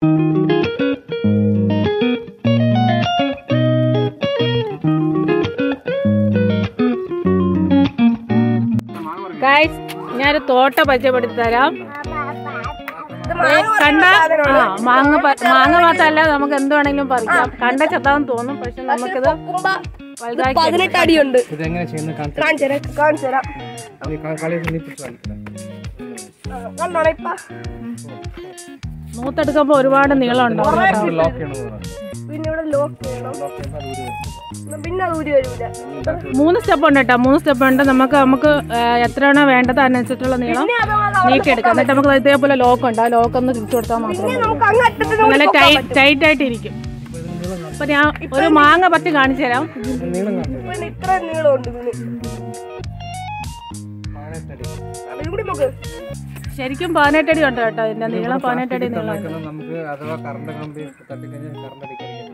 Guys ഞാനൊരു തോട്ടം പരിചയപ്പെടുത്തി തരാം ദേ, കണ്ട ആ മാങ്ങ പ- മാങ്ങ മാത്രമല്ല നമുക്ക് എന്ത് വേണമെങ്കിലും പറിക്കാം കണ്ട ചെത്താന്ന് തോന്നും പക്ഷെ നമുക്കിത് വലുതാക്കി പതിനെട്ട് അടിയുണ്ട് ഇതെങ്ങനെ ചെയ്യുന്നത് കാണിച്ചു കാണിച്ചു തരാം കാണിച്ചു തരാം കളി നീപ്പിച്ച് കാണിക്കാം കണ്ടോണ ഇപ്പ മൂത്തെടുക്കുമ്പോ ഒരുപാട് നീളം ഉണ്ടാവും കേട്ടോ. ലോക്ക് ചെയ്യണമെന്ന് പറഞ്ഞു പിന്നെ ഇവിടെ ലോക്ക് ചെയ്യണം ലോക്ക് ചെയ്യുമ്പോൾ അത് ഊരി വരും. പിന്നെ അത് ഊരി വരൂല മൂന്ന് സ്റ്റെപ്പ് ഉണ്ട് കേട്ടോ മൂന്ന് സ്റ്റെപ്പ് ഉണ്ട് നമുക്ക് നമുക്ക് ആ, എത്രയാണോ വേണ്ടത് അതിനനുസരിച്ചുള്ള നീളം നീട്ടിയെടുക്കാം എന്നിട്ട് നമുക്ക് ഇതേപോലെ ലോക്ക് ഉണ്ട് ആ ലോക്ക് ഒന്ന് തിരിച്ചു കൊടുത്താൽ മാത്രം മതി. നമുക്ക് അങ്ങ് അറ്റത്തിന് നല്ല ടൈറ്റ് ടൈറ്റ് ആയിട്ട് ഇരിക്കും അപ്പൊ ഞാൻ ഒരു മാങ്ങ പറ്റി കാണിച്ചു തരാം ഇത് നീളം കാണിച്ചു പിന്നെ ഇത്ര നീളമുണ്ട് ഇതിന് പതിനെട്ടടി അതും കൂടി നോക്ക് ശരിക്കും പതിനെട്ടടി ഉണ്ട് കേട്ടോ ഇതിന്റെ നീളം പതിനെട്ടടി നീളം ഉണ്ട് തന്നേക്കുന്നത് നമുക്ക് അഥവാ കറണ്ട് കമ്പി തട്ടിക്കഴിഞ്ഞാൽ കറണ്ട് അടിക്കാതിരിക്കാൻ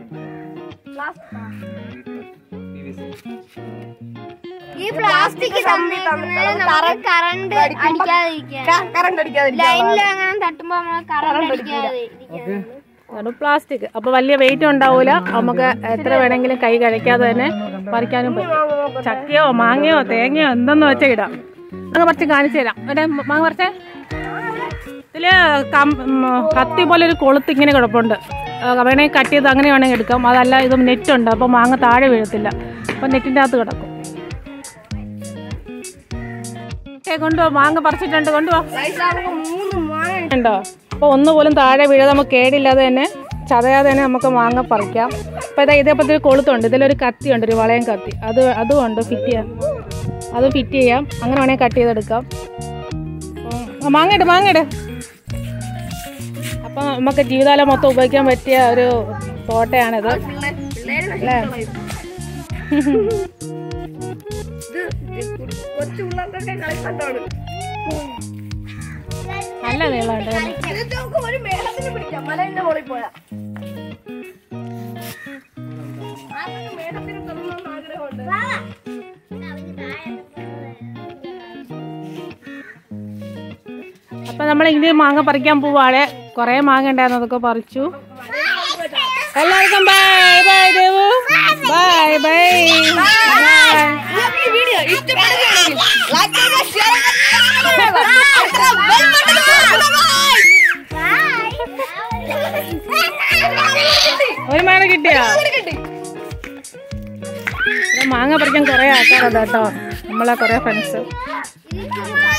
ഈ പ്ലാസ്റ്റിക് കറണ്ട് അടിക്കാതിരിക്കാൻ കറണ്ട് അടിക്കാതെ ലൈനിൽ അങ്ങനെ തട്ടുമ്പോ നമ്മളെ കറണ്ട് അടിക്കാതെ ഓക്കെ അതാണ് പ്ലാസ്റ്റിക് അപ്പൊ വലിയ വെയിറ്റ് ഉണ്ടാവൂല നമുക്ക് എത്ര വേണമെങ്കിലും കൈ കഴിക്കാതെ തന്നെ പറിക്കാനും പറ്റും ചക്കയോ മാങ്ങയോ തേങ്ങയോ എന്തെന്ന് വെച്ചാൽ ഇടാം മാങ്ങ പറിച്ച് കാണിച്ചു തരാം എവിടെ മാങ്ങ പറിച്ചേ ഇതില് കം- ഉം, കത്തി പോലെ ഒരു കൊളുത്ത് ഇങ്ങനെ കിടപ്പുണ്ട് ആ, വേണമെങ്കിൽ കട്ട് ചെയ്ത് അങ്ങനെ വേണമെങ്കിൽ എടുക്കാം അതല്ല ഇത് നെറ്റ് ഉണ്ട് അപ്പോൾ മാങ്ങ താഴെ വീഴത്തില്ല അപ്പം നെറ്റിൻ്റെ അകത്ത് കിടക്കും ഏ കൊണ്ടുപോ മാങ്ങ പറിച്ചിട്ടുണ്ട് കൊണ്ടുപോ നമുക്ക് മൂന്ന് മാങ്ങ ഉണ്ടോ അപ്പോൾ ഒന്നുപോലും താഴെ വീഴാതെ നമുക്ക് കേടില്ലാതെ തന്നെ ചതയാതെ തന്നെ നമുക്ക് മാങ്ങ പറിക്കാം അപ്പോൾ ഇതാ ഇതേപോലത്തെ ഒരു കൊളുത്തുണ്ട് ഇതിലൊരു കത്തിയുണ്ട് ഒരു വളയം കത്തി അത് അതും ഉണ്ട് ഫിറ്റ് ചെയ്യാം അത് ഫിറ്റ് ചെയ്യാം അങ്ങനെ വേണമെങ്കിൽ കട്ട് ചെയ്തെടുക്കാം ഉം. ആ, മാങ്ങയിട് മാങ്ങയിട് അപ്പം നമുക്ക് ജീവിതകാലം മൊത്തം ഉപയോഗിക്കാൻ പറ്റിയ ഒരു തോട്ടയാണിത് അല്ലേ ഇത് കൊച്ചു പിള്ളേർക്കൊക്കെ കളിക്കണ്ടാണ് നല്ല നീളമുണ്ട് ഇത് നമുക്ക് ഒരു മേളത്തിന് പിടിക്കാം മലേന്റെ മുകളിൽ പോയാ ആർക്കൊക്കെ മേളത്തിന് കയറണമെന്ന് ആഗ്രഹമുണ്ട് അപ്പം നമ്മൾ ഇനി മാങ്ങ പറിക്കാൻ പോവാണ് കുറേ മാങ്ങ ഉണ്ടായിരുന്നു അതൊക്കെ പറിച്ചു എല്ലാവർക്കും bye bye Devu bye bye ഈ വീഡിയോ ഇഷ്ടപ്പെടുകയാണെങ്കിൽ ലൈക്ക് ചെയ്യുക ഷെയർ ചെയ്യുക ബെൽ ബട്ടൺ ഒരു മാങ്ങ കിട്ടിയോ കിട്ടി ഇവിടെ മാങ്ങ പറിക്കാൻ കുറേ ആൾക്കാരുണ്ട് കേട്ടോ നമ്മളെ കുറേ ഫ്രണ്ട്സ് ഇത്